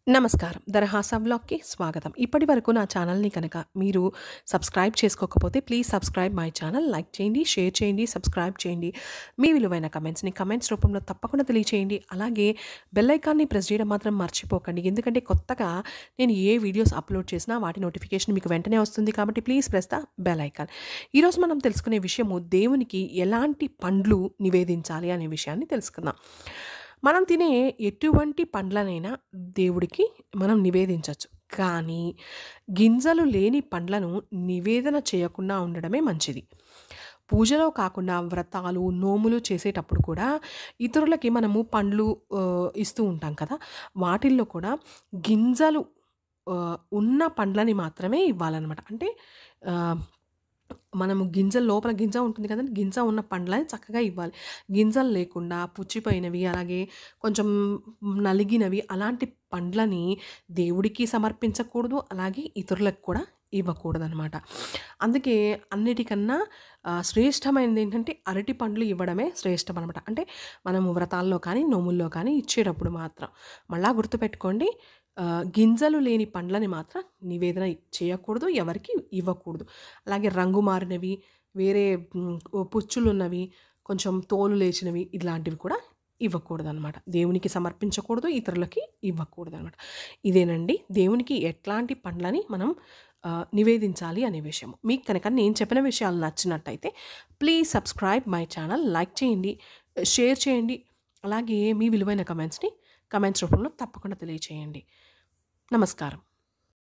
నమస్కారం దరహాసా వ్లాగ్కి స్వాగతం ఇప్పటి వరకు నా ఛానల్ని కనుక మీరు సబ్స్క్రైబ్ చేసుకోకపోతే please subscribe my channel like చేయండి షేర్ చేయండి సబ్స్క్రైబ్ చేయండి మీ విలువైన కమెంట్స్ని కమెంట్స్ రూపంలో తప్పకుండా తెలియచేయండి అలాగే బెల్ ఐకాన్ని ప్రెస్ చేయడం మాత్రం మర్చిపోకండి ఎందుకంటే కొత్తగా నేను ఏ వీడియోస్ అప్లోడ్ చేసినా వాటి నోటిఫికేషన్ మీకు వెంటనే వస్తుంది కాబట్టి please press the bell icon ఈరోజు మనం తెలుసుకునే విషయము దేవునికి ఎలాంటి పండ్లు నివేదించాలి అనే విషయాన్ని తెలుసుకుందాం మనం తినే ఎటువంటి పండ్లనైనా దేవుడికి మనం నివేదించవచ్చు కానీ గింజలు లేని పండ్లను నివేదన చేయకుండా ఉండడమే మంచిది పూజలో కాకుండా వ్రతాలు నోములు చేసేటప్పుడు కూడా ఇతరులకి మనము పండ్లు ఆ, ఇస్తూ ఉంటాం కదా వాటిల్లో కూడా గింజలు ఆ, ఉన్న పండ్లని మాత్రమే ఇవ్వాలన్నమాట అంటే ఆ, మనము గింజల లోపల గింజ ఉంటుంది కదండి గింజ ఉన్న పండ్లని చక్కగా ఇవ్వాలి గింజలు లేకుండా పుచ్చిపోయినవి అలాగే కొంచెం నలిగినవి అలాంటి పండ్లని దేవుడికి సమర్పించకూడదు అలాగే ఇతరులకు కూడా ఇవ్వకూడదు అనమాట అందుకే అన్నిటికన్నా ఆ, శ్రేష్టమైనది ఏంటంటే అరటి పండ్లు ఇవ్వడమే శ్రేష్టం అనమాట అంటే మనము వ్రతాల్లో కానీ నోముల్లో కానీ ఇచ్చేటప్పుడు మాత్రం మళ్ళా గుర్తుపెట్టుకోండి ఆ, గింజలు లేని పండ్లని మాత్రం నివేదన చేయకూడదు ఎవరికి ఇవ్వకూడదు అలాగే రంగు మారినవి వేరే మ్, పుచ్చులు ఉన్నవి కొంచెం తోలు లేచినవి ఇలాంటివి కూడా ఇవ్వకూడదు అనమాట దేవునికి సమర్పించకూడదు ఇతరులకి ఇవ్వకూడదు అనమాట ఇదేనండి దేవునికి ఎట్లాంటి పండ్లని మనం ఆ, నివేదించాలి అనే విషయం మీకు కనుక నేను చెప్పిన విషయాలు నచ్చినట్టయితే please subscribe my channel like చేయండి షేర్ చేయండి అలాగే మీ విలువైన కమెంట్స్ని కమెంట్స్ రూపంలో తప్పకుండా తెలియచేయండి నమస్కారం